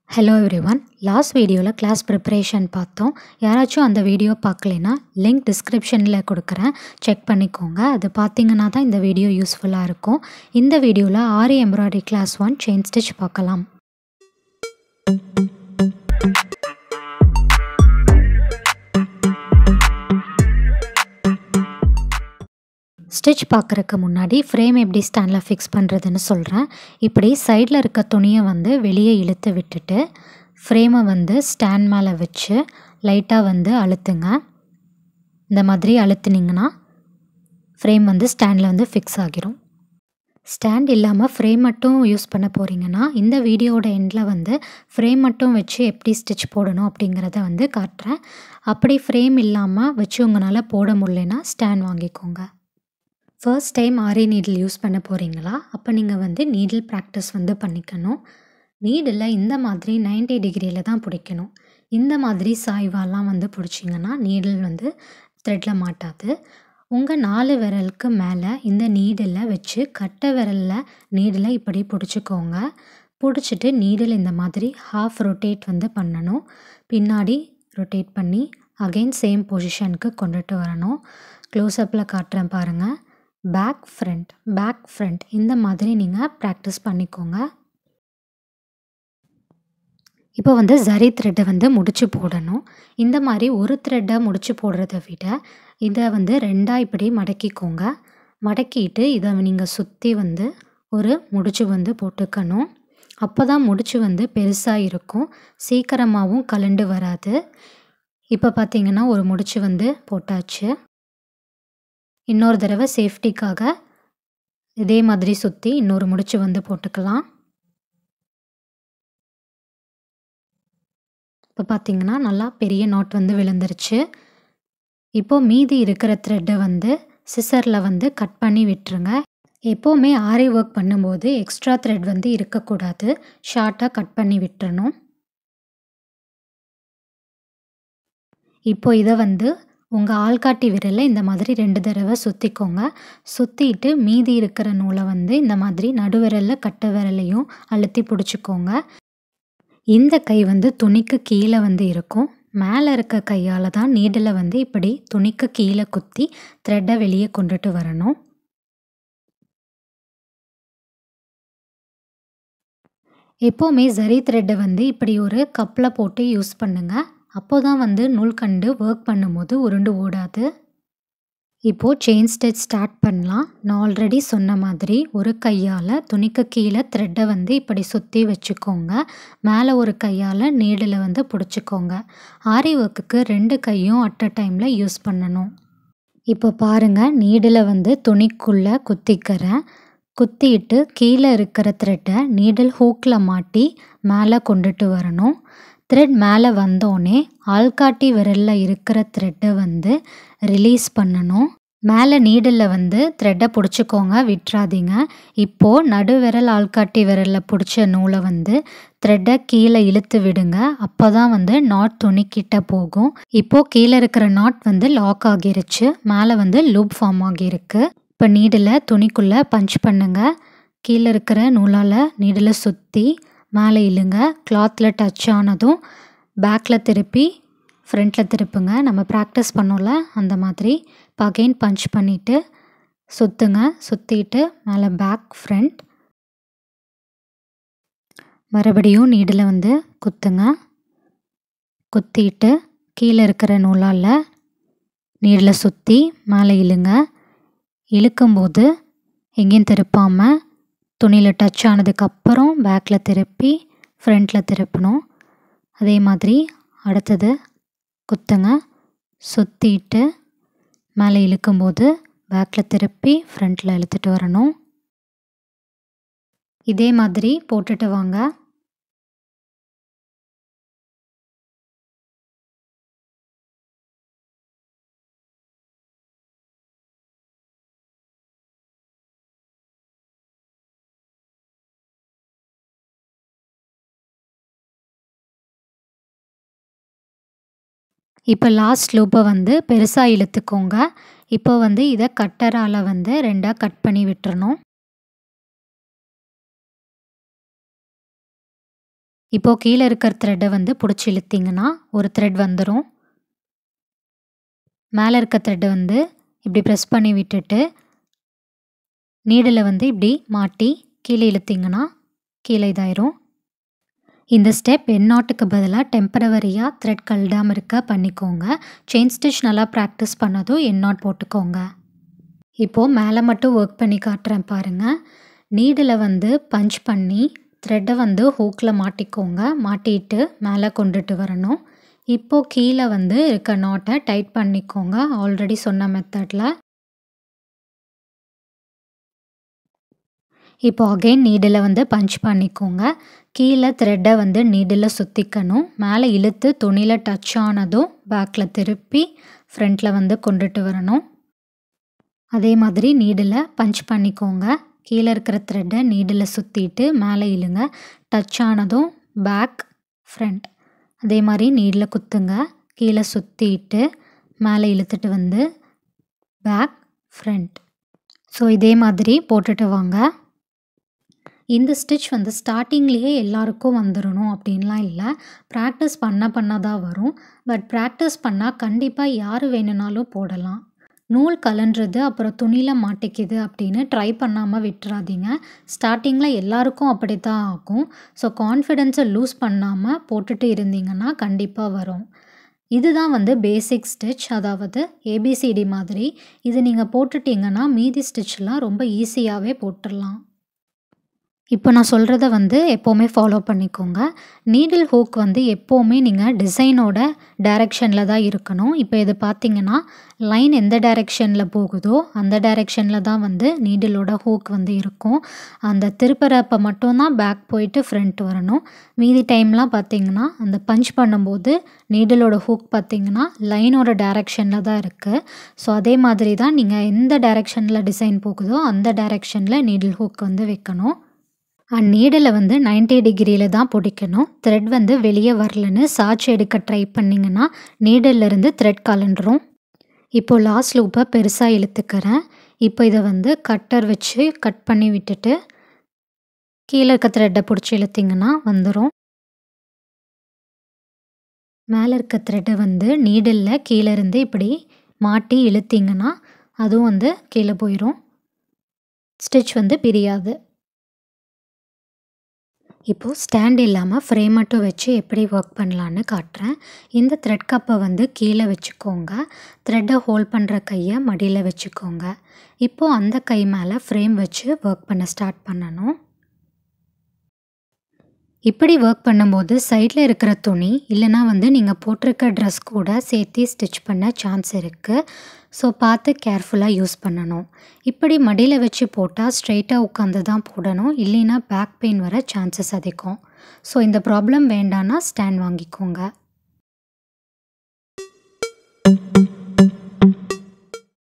hello everyone last வீடியோவில் class preparation பார்த்தோம் யாராச்சும் அந்த வீடியோ பார்க்கலைன்னா லிங்க் டிஸ்கிரிப்ஷனில் கொடுக்குறேன் செக் பண்ணிக்கோங்க அது பார்த்தீங்கன்னா தான் இந்த வீடியோ யூஸ்ஃபுல்லாக இருக்கும் இந்த வீடியோவில் Aari embroidery class one chain stitch பார்க்கலாம் ஸ்டிச் பார்க்குறக்கு முன்னாடி ஃப்ரேம் எப்படி ஸ்டாண்டில் ஃபிக்ஸ் பண்ணுறதுன்னு சொல்கிறேன் இப்படி சைடில் இருக்க துணியை வந்து வெளியே இழுத்து விட்டுட்டு ஃப்ரேமை வந்து ஸ்டாண்ட் மேலே வச்சு லைட்டாக வந்து அழுத்துங்க இந்த மாதிரி அழுத்துனீங்கன்னா ஃப்ரேம் வந்து ஸ்டாண்டில் வந்து ஃபிக்ஸ் ஆகிரும் ஸ்டாண்ட் இல்லாமல் ஃப்ரேம் மட்டும் யூஸ் பண்ண போகிறீங்கன்னா இந்த வீடியோவோட எண்டில் வந்து ஃப்ரேம் மட்டும் வச்சு எப்படி ஸ்டிச் போடணும் அப்படிங்கிறத வந்து காட்டுறேன் அப்படி ஃப்ரேம் இல்லாமல் வச்சு உங்களால் போட முடியலன்னா ஸ்டாண்ட் வாங்கிக்கோங்க first time Aari needle use பண்ண போகிறீங்களா அப்போ நீங்கள் வந்து நீடில் ப்ராக்டிஸ் வந்து பண்ணிக்கணும் நீடில் இந்த மாதிரி நைன்டி டிகிரியில் தான் பிடிக்கணும் இந்த மாதிரி சாய்வாலாம் வந்து பிடிச்சிங்கன்னா நீடில் வந்து த்ரெட்டில் மாட்டாது உங்கள் நாலு விரலுக்கு மேலே இந்த நீடில் வச்சு கட்டை விரலில் நீடில் இப்படி பிடிச்சிக்கோங்க பிடிச்சிட்டு நீடில் இந்த மாதிரி ஹாஃப் ரொட்டேட் வந்து பண்ணணும் பின்னாடி ரொட்டேட் பண்ணி அகெயின் சேம் பொசிஷனுக்கு கொண்டுட்டு வரணும் க்ளோஸ்அப்பில் காட்டுறேன் பாருங்கள் பேக் ஃப்ரண்ட் பேக் ஃப்ரண்ட் இந்த மாதிரி நீங்கள் ப்ராக்டிஸ் பண்ணிக்கோங்க இப்போ வந்து ஜரி த்ரெட்டை வந்து முடிச்சு போடணும் இந்த மாதிரி ஒரு த்ரெட்டை முடிச்சு போடுறத விட இதை வந்து ரெண்டாக இப்படி மடக்கிக்கோங்க மடக்கிட்டு இதை நீங்கள் சுற்றி வந்து ஒரு முடிச்சு வந்து போட்டுக்கணும் அப்போ தான் முடிச்சு வந்து பெருசாக இருக்கும் சீக்கிரமாகவும் கலண்டு வராது இப்போ பார்த்தீங்கன்னா ஒரு முடிச்சு வந்து போட்டாச்சு இன்னொரு தடவை சேஃப்டிக்காக இதே மாதிரி சுற்றி இன்னொரு முடிச்சு வந்து போட்டுக்கலாம் இப்போ பார்த்தீங்கன்னா நல்லா பெரிய நாட் வந்து விழுந்துருச்சு இப்போது மீதி இருக்கிற த்ரெட்டை வந்து சிசரில் வந்து கட் பண்ணி விட்டுருங்க எப்போவுமே ஆரி ஒர்க் பண்ணும்போது எக்ஸ்ட்ரா த்ரெட் வந்து இருக்கக்கூடாது ஷார்ட்டாக கட் பண்ணி விட்டுறணும் இப்போ இதை வந்து உங்கள் ஆள்காட்டி விரலை இந்த மாதிரி ரெண்டு தடவை சுற்றிக்கோங்க சுற்றிட்டு மீதி இருக்கிற நூலை வந்து இந்த மாதிரி நடுவிரலில் கட்டை விரலையும் அழுத்தி பிடிச்சிக்கோங்க இந்த கை வந்து துணிக்கு கீழே வந்து இருக்கும் மேலே இருக்க கையால் தான் நீடில் வந்து இப்படி துணிக்கு கீழே குத்தி த்ரெட்டை வெளியே கொண்டுட்டு வரணும் எப்போவுமே ஜரி த்ரெட்டை வந்து இப்படி ஒரு கப்பில் போட்டு யூஸ் பண்ணுங்கள் அப்போ தான் வந்து நூல்கண்டு ஒர்க் பண்ணும்போது உருண்டு ஓடாது இப்போது செயின் ஸ்டிச் ஸ்டார்ட் பண்ணலாம் நான் ஆல்ரெடி சொன்ன மாதிரி ஒரு கையால் துணிக்கு கீழே த்ரெட்டை வந்து இப்படி சுற்றி வச்சுக்கோங்க மேலே ஒரு கையால் நீடில் வந்து பிடிச்சிக்கோங்க ஆரி ஒர்க்குக்கு ரெண்டு கையும் அட் அ டைமில் யூஸ் பண்ணணும் இப்போ பாருங்கள் நீடில் வந்து துணிக்குள்ளே குத்திக்கிறேன் குத்திட்டு கீழே இருக்கிற த்ரெட்டை நீடில் ஹூக்கில் மாட்டி மேலே கொண்டுட்டு வரணும் த்ரெட் மேலே வந்தோடனே ஆள்காட்டி விரலில் இருக்கிற த்ரெட்டை வந்து ரிலீஸ் பண்ணணும் மேலே நீடில் வந்து த்ரெட்டை பிடிச்சிக்கோங்க விட்டுறாதீங்க இப்போது நடு விரல் ஆள்காட்டி விரலில் பிடிச்ச நூலை வந்து த்ரெட்டை கீழே இழுத்து விடுங்க அப்போ தான் வந்து நாட் துணிக்கிட்ட போகும் இப்போது கீழே இருக்கிற நாட் வந்து லாக் ஆகிருச்சு மேலே வந்து லூப் ஃபார்ம் ஆகியிருக்கு இப்போ நீடில் துணிக்குள்ளே பஞ்ச் பண்ணுங்கள் கீழே இருக்கிற நூலால் நீடில் சுற்றி மேலே இழுங்க கிளாத்தில் டச் ஆனதும் பேக்கில் திருப்பி ஃப்ரண்ட்டில் திருப்புங்க நம்ம ப்ராக்டிஸ் பண்ணோம்ல அந்த மாதிரி இப்போ அகெயின் பஞ்ச் பண்ணிவிட்டு சுற்றுங்க சுற்றிட்டு மேலே பேக் ஃப்ரண்ட் மறுபடியும் நீடில் வந்து குத்துங்க குத்திட்டு கீழே இருக்கிற நூலால் நீடில் சுற்றி மேலே இழுங்க இழுக்கும்போது எங்கேயும் திருப்பாமல் துணியில் டச் ஆனதுக்கப்புறம் பேக்கில் திருப்பி ஃப்ரண்ட்டில் திருப்பணும் அதே மாதிரி அடுத்தது குத்துங்க சுற்றிட்டு மேலே இழுக்கும்போது பேக்கில் திருப்பி ஃப்ரண்ட்டில் இழுத்துட்டு வரணும் இதே மாதிரி போட்டுட்டு வாங்க இப்போ லாஸ்ட் லூப்பை வந்து பெருசாக இழுத்துக்கோங்க இப்போ வந்து இதை கட்டரால் வந்து ரெண்டாக கட் பண்ணி விட்டுறணும் இப்போது கீழே இருக்கிற த்ரெட்டை வந்து பிடிச்சி இழுத்தீங்கன்னா ஒரு த்ரெட் வந்துடும் மேலே இருக்க த்ரெட்டை வந்து இப்படி ப்ரெஸ் பண்ணி விட்டுட்டு நீடில் வந்து இப்படி மாட்டி கீழே இழுத்தீங்கன்னா கீழே இதாயிரும் இந்த ஸ்டெப் எண்ணாட்டுக்கு பதிலாக டெம்பரவரியாக த்ரெட் கழடாமல் இருக்க பண்ணிக்கோங்க செயின் ஸ்டிச் நல்லா ப்ராக்டிஸ் பண்ணதும் எண்ணாட் போட்டுக்கோங்க இப்போது மேலே மட்டும் ஒர்க் பண்ணி காட்டுறேன் பாருங்கள் நீடில் வந்து பஞ்ச் பண்ணி த்ரெட்டை வந்து ஹூக்கில் மாட்டிக்கோங்க மாட்டிட்டு மேலே கொண்டுட்டு வரணும் இப்போது கீழே வந்து இருக்க நாட்டை டைட் பண்ணிக்கோங்க ஆல்ரெடி சொன்ன மெத்தடில் இப்போ அகைன் நீடில் வந்து பஞ்ச் பண்ணிக்கோங்க கீழே த்ரெட்டை வந்து நீடில் சுற்றிக்கணும் மேலே இழுத்து துணியில் டச் ஆனதும் பேக்கில் திருப்பி ஃப்ரண்ட்டில் வந்து கொண்டுட்டு வரணும் அதே மாதிரி நீடில் பஞ்ச் பண்ணிக்கோங்க கீழே இருக்கிற த்ரெட்டை நீடில் சுற்றிட்டு மேலே இழுங்க டச் ஆனதும் பேக் ஃப்ரண்ட் அதே மாதிரி நீடில் குத்துங்க கீழே சுற்றிட்டு மேலே இழுத்துட்டு வந்து பேக் ஃப்ரண்ட் ஸோ இதே மாதிரி போட்டுட்டு வாங்க இந்த ஸ்டிச் வந்து ஸ்டார்டிங்லேயே எல்லாருக்கும் வந்துடணும் அப்படின்லாம் இல்லை ப்ராக்டிஸ் பண்ண பண்ண தான் வரும் பட் ப்ராக்டிஸ் பண்ணால் கண்டிப்பாக யார் வேணும்னாலும் போடலாம் நூல் கலன்றது அப்புறம் துணியில் மாட்டிக்குது அப்படின்னு ட்ரை பண்ணாமல் விட்டுறாதீங்க ஸ்டார்டிங்கில் எல்லாருக்கும் அப்படி தான் ஆகும் ஸோ கான்ஃபிடென்ஸை லூஸ் பண்ணாமல் போட்டுட்டு இருந்தீங்கன்னா கண்டிப்பாக வரும் இதுதான் வந்து பேசிக் ஸ்டிச் அதாவது ஏபிசிடி மாதிரி இது நீங்கள் போட்டுட்டிங்கன்னா மீதி ஸ்டிச்லாம் ரொம்ப ஈஸியாகவே போட்டுடலாம் இப்போ நான் சொல்கிறத வந்து எப்போவுமே ஃபாலோ பண்ணிக்கோங்க நீடில் ஹூக் வந்து எப்போவுமே நீங்கள் டிசைனோட டைரெக்ஷனில் தான் இருக்கணும் இப்போ இது பார்த்தீங்கன்னா லைன் எந்த டைரெக்ஷனில் போகுதோ அந்த டைரெக்ஷனில் தான் வந்து நீடிலோட ஹூக் வந்து இருக்கும் அந்த திருப்புறப்போ மட்டும்தான் பேக் போயிட்டு ஃப்ரண்ட் வரணும் மீதி டைம்லாம் பார்த்தீங்கன்னா அந்த பஞ்ச் பண்ணும்போது நீடிலோட ஹூக் பார்த்தீங்கன்னா லைனோட டைரெக்ஷனில் தான் இருக்குது ஸோ அதே மாதிரி தான் நீங்கள் எந்த டைரெக்ஷனில் டிசைன் போகுதோ அந்த டைரெக்ஷனில் நீடில் ஹூக் வந்து வைக்கணும் அண்ட் நீடில் வந்து நைன்டி டிகிரியில் தான் பிடிக்கணும் த்ரெட் வந்து வெளியே வரலன்னு சாட்சி எடுக்க ட்ரை பண்ணிங்கன்னா நீடிலிருந்து த்ரெட் கலண்டுரும் இப்போது லாஸ்ட் லூப்பை பெருசாக இழுத்துக்கிறேன் இப்போ இதை வந்து கட்டர் வச்சு கட் பண்ணி விட்டுட்டு கீழே இருக்க த்ரெட்டை பிடிச்சி இழுத்திங்கன்னா வந்துடும் மேலே இருக்க த்ரெட்டை வந்து நீடிலில் கீழே இருந்து இப்படி மாட்டி இழுத்திங்கன்னா அதுவும் வந்து கீழே போயிடும் ஸ்டிச் வந்து பிரியாது இப்போது ஸ்டாண்ட் இல்லாமல் ஃப்ரேம் மட்டும் வச்சு எப்படி ஒர்க் பண்ணலான்னு காட்டுறேன் இந்த த்ரெட் கப்பை வந்து கீழே வச்சுக்கோங்க த்ரெட்டை ஹோல்ட் பண்ணுற கையை மடியில் வச்சுக்கோங்க இப்போது அந்த கை மேலே ஃப்ரேம் வச்சு ஒர்க் பண்ண ஸ்டார்ட் பண்ணணும் இப்படி ஒர்க் பண்ணும்போது சைடில் இருக்கிற துணி இல்லைனா வந்து நீங்கள் போட்டிருக்க ட்ரெஸ் கூட சேர்த்து ஸ்டிச் பண்ண சான்ஸ் இருக்குது ஸோ பார்த்து கேர்ஃபுல்லாக யூஸ் பண்ணணும் இப்படி மடியில் வச்சு போட்டால் ஸ்ட்ரைட்டாக உட்காந்து தான் போடணும் இல்லைன்னா பேக் பெயின் வர சான்சஸ் அதிகம் ஸோ இந்த ப்ராப்ளம் வேண்டான்னா ஸ்டாண்ட் வாங்கிக்கோங்க